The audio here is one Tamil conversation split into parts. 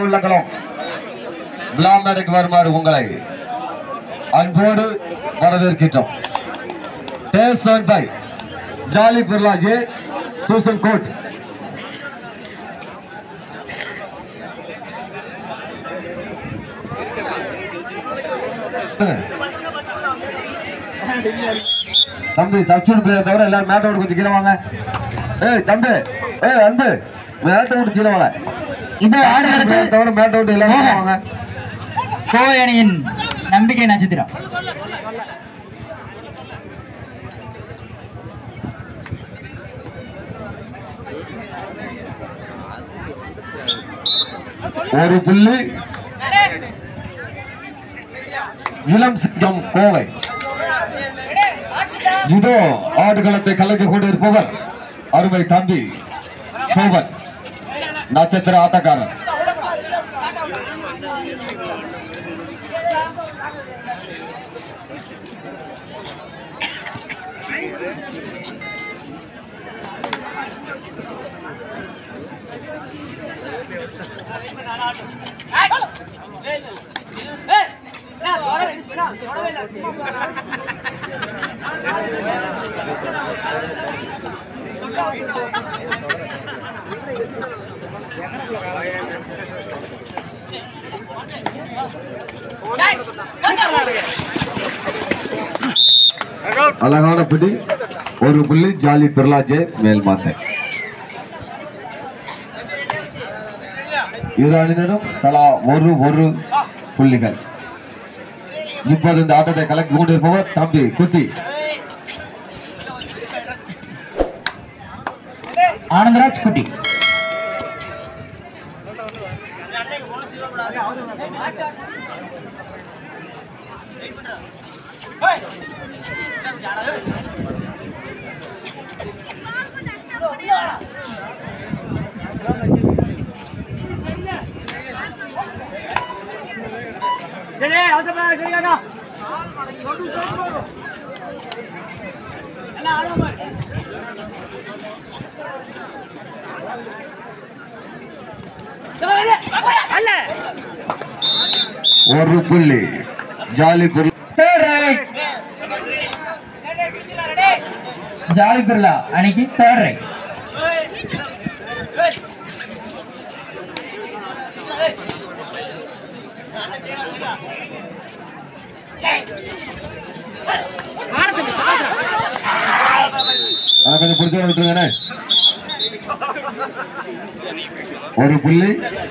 உள்ளங்களும் விழாமேடைக்கு வருமாறு உங்களை அன்போடு வரவேற்கின்றோம் டேஸ் seven five jolly Birla J சூசன் கோட் தம்பி சப்ஸ்டியூட் பிளேயர் தவிர எல்லாரும் மேட்டை விட்டு கொஞ்சம் கீழே வாங்க ஏய் தம்பி ஏய் அன்பு மேட்டை விட்டு கீழே வாங்க இப்போ ஆடுகிறது பிளேயர் தவிர மேட்டை விட்டு எல்லாரும் கீழே வாங்க கோவை அணியின் நம்பிக்கை நட்சத்திரம் ஒரு புள்ளி இளம் சிங்கம் கோவை இதோ ஆடுகளத்தை கலந்து கொண்டிருப்பவர் அருமை தம்பி சோபன் நட்சத்திர ஆட்டக்காரர் அழகான பிடி ஒரு புள்ளி ஜாலி பிர்லாஜே மேல் மாத்தை இரு அணியினரும் தலா ஒரு ஒரு புள்ளிகள் இப்போது இந்த ஆட்டத்தை கலக்கி கொண்டிருப்பவர் தம்பி குத்தி ஆனந்தராஜ் குட்டி ஒரு புள்ளி jolly Birla Third right. Jolly Birla அணிக்கு தேர்ட் ரைட் அதை கொஞ்சம் பிடிச்சோட விட்டுருங்கண்ணே ஒரு புள்ளி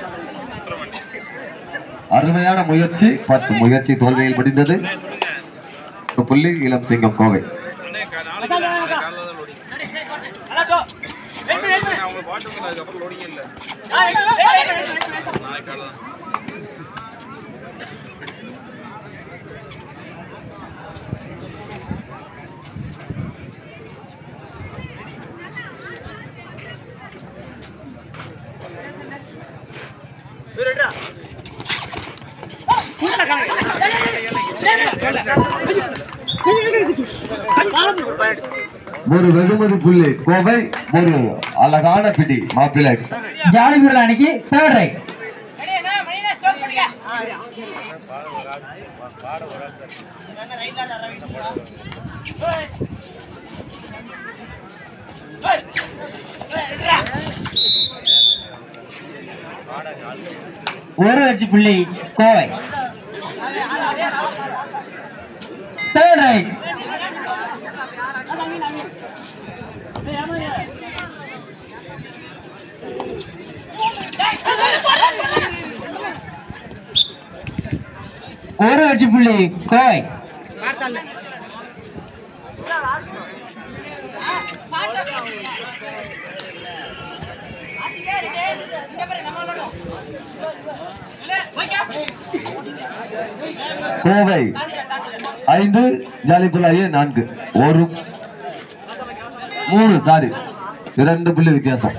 அருமையான முயற்சி பத்து முயற்சி தோல்வியில் முடிந்தது ஒரு புள்ளி இளம் சிங்கம் கோவை ஒரு வெகுமதி புள்ளி கோவை ஒரு அழகான பிடி மாப்பிள்ளை ஜாலி பிர்லா அணிக்கு தேர்ட் ரைட் ஒரு வெற்றி புள்ளி கோவை தேர்ட் ரைட் ஒரு வெற்றி புள்ளி கோவை கோவை ஐந்து ஜாலிபுல்லாயே நான்கு ஒரு மூணு சாரி இரண்டு புள்ளி வித்தியாசம்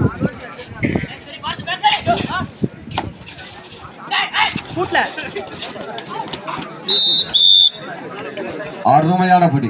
அருமையான பிடி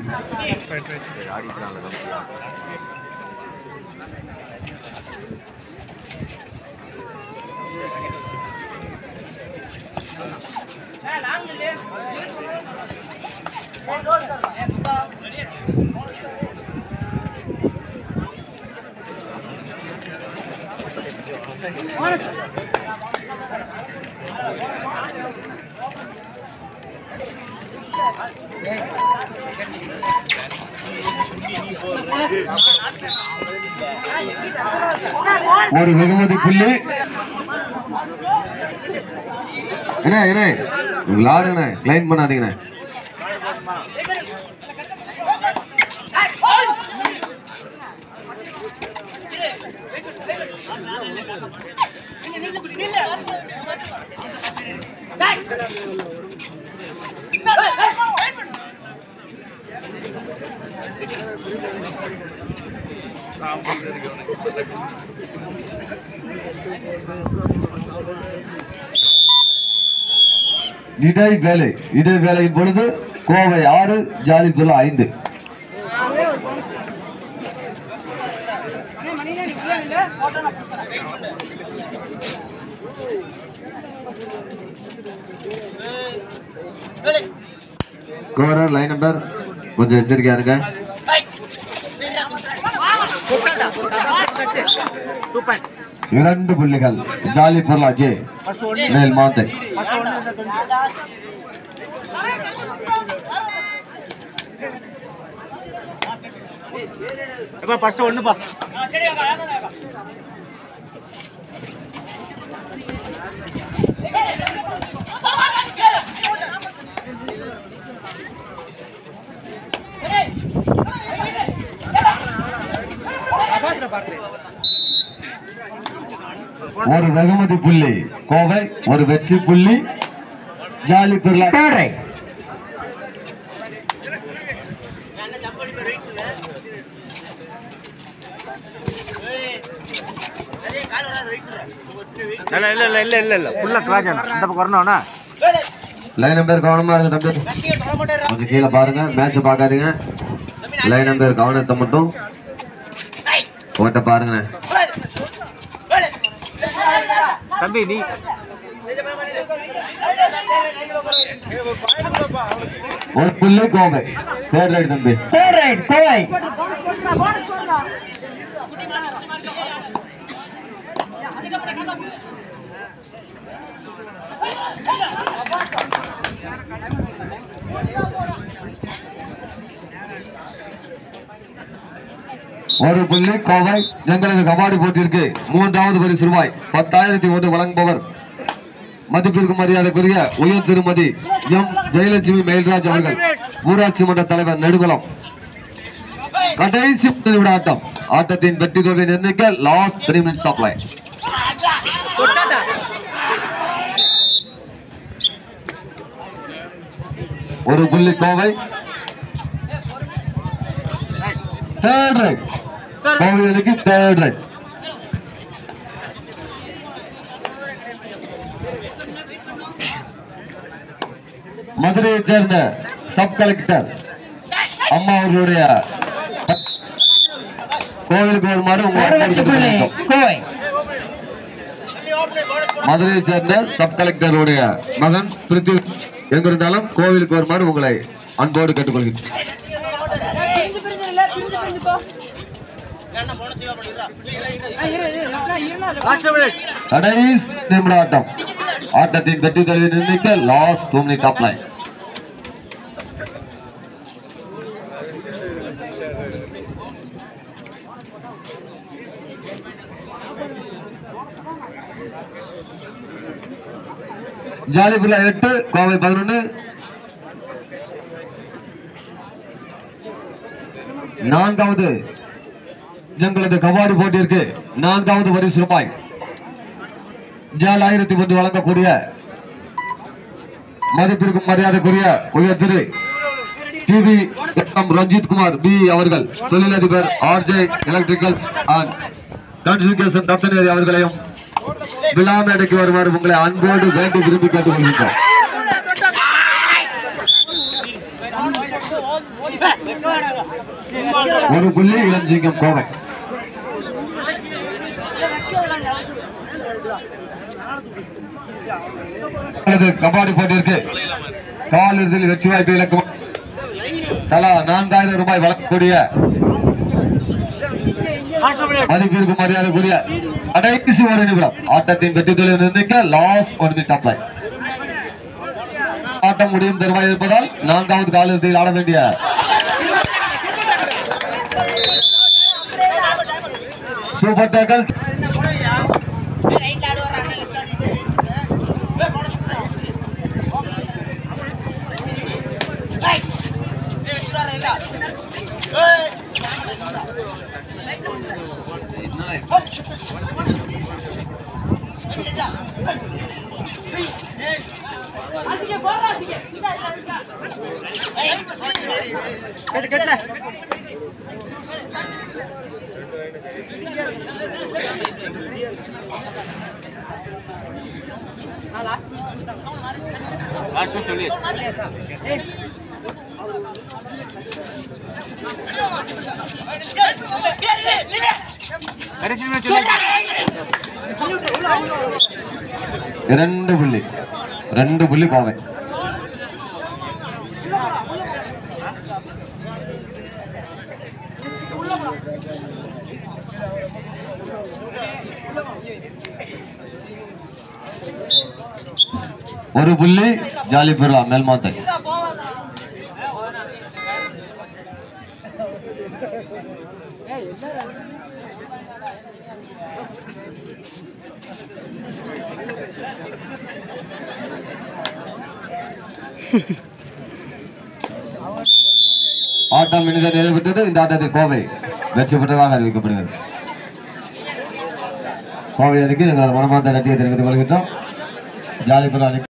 ஒரு வெகுமதி புள்ளி என்ன என்ன விளாடுங்கண்ணே கிளைம் பண்ணாதீங்கண்ணே இடை வேலை இடை வேலையின் பொழுது கோவை ஆறு ஜாலிபுரம் ஐந்து கோரர் லைன் நம்பர் கொஞ்சம் எச்சரிக்கையா இருங்க இரண்டு புள்ளிகள் ஜாலி பொருள் அஜய் மேல் மாந்தை ஃபர்ஸ்ட் ஒண்ணுப்பா ஒரு வெகுமதி புள்ளி கோவை ஒரு வெற்றி புள்ளி ஜாலி பொருள் தேர்ட் ரைட் இல்ல இல்ல இல்ல இல்ல இல்ல இல்ல ஃபுல்லா கிராஜ் இந்த பக்கம் வரணும்னா லைன் நம்பர் கவனமா இருங்க தம்பி கொஞ்சம் கீழே பாருங்க மேட்சை பார்க்காதீங்க லைன் நம்பர் கவனத்தை மட்டும் ஓட்ட பாருங்க தம்பி நீ ஒரு புள்ளி கோவை தேர்ட் ரைட் தம்பி தேர்ட் ரைட் கோவை ஒரு புள்ளி கோவை எங்களது கபாடி போட்டியிற்கு மூன்றாவது பரிசு ரூபாய் பத்தாயிரத்தி ஒன்று வழங்குபவர் மதிப்பிற்கு மரியாதைக்குரிய உயர் திருமதி எம் ஜெயலட்சுமி மயில்ராஜ் அவர்கள் ஊராட்சி மன்ற தலைவர் நெடுகுளம் கடைசி பத்து நிமிட ஆட்டம் ஆட்டத்தின் வெற்றி தொகை நிர்ணயிக்க last three minutes off line ஒரு புள்ளி கோவை தேர்ட் ரைட் கோவை அணிக்கு தேர்ட் ரைட் மதுரையைச் சேர்ந்த சப் கலெக்டர் அம்மா அவர்களுடைய கோவிலுக்கு வருமாறு ஒரு உங்களை வெற்றி புள்ளி அன்போடு கோவை மதுரையை சேர்ந்த சப் கலெக்டருடைய மகன் பிருத்திவிராஜ் எங்கிருந்தாலும் கோவிலுக்கு வருமாறு உங்களை அன்போடு கேட்டுக்கொள்கிறேன் பிரிஞ்சு பிரிஞ்சு இல்ல பிரிஞ்சு பிரிஞ்சு போ ஆ, இரு, இரு, நான் இருனா இல்ல. லாஸ்ட் மினிட் கடைசி நிமிட ஆட்டம் ஆட்டத்தின் வெற்றி தோல்வி நிர்ணயிக்க last two minute off line ஜாலிபுல்லா எட்டு கோவை பதினொன்று நான்காவது எங்களது கபாடி போட்டியிற்கு நான்காவது பரிசு ரூபாய் ஜால் ஆயிரத்தி ஒன்று வழங்கக்கூடிய மதிப்பிற்கும் மரியாதைக்குரிய உயர் திரு டிவி ரஞ்சித் குமார் பி அவர்கள் தொழிலதிபர் RJ electricals and construction Thathaneri அவர்களையும் விழா மேடைக்கு வருமாறு உங்களை அன்போடு வேண்டி விரும்பி கேட்டுக்கொள்கின்றோம் ஒரு புள்ளி இளஞ்சிங்கம் கோவை எனது கபாடி போட்டியிற்கு கால் இறுதியில் வெற்றி வாய்ப்பு இலக்கம் தலா நான்காயிரம் ரூபாய் வழங்கக்கூடிய மதிப்பிற்கு மரியாதைக்குரிய கடைசி ஒரு நிமிடம் ஆட்டத்தின் வெற்றி தொழில் நிர்ணயிக்க லாஸ்ட் ஒன் மினிட் அப்ளை ஆட்டம் முடியும் தருவாய் இருப்பதால் நான்காவது காலிறுதியில் ஆட வேண்டிய சூப்பர் டேக்கல் கட்டு கட்டுல லாஸ்ட் சொல்லி கடைசி நிமிஷம் சொல்லி இரண்டு புள்ளி ரெண்டு புள்ளி கோவை ஒரு புள்ளி ஜாலி பெருளா மேல்மாத்தை ஆட்டம் இனித நிறைவு பெற்றது இந்த ஆட்டத்தில் கோவை வெற்றி பெற்றதாக அறிவிக்கப்படுகிறது கோவை அணிக்கு எங்களது மனமார்ந்த நன்றியை தெரிவித்துக் கொள்கின்றோம் ஜாலி பெருளா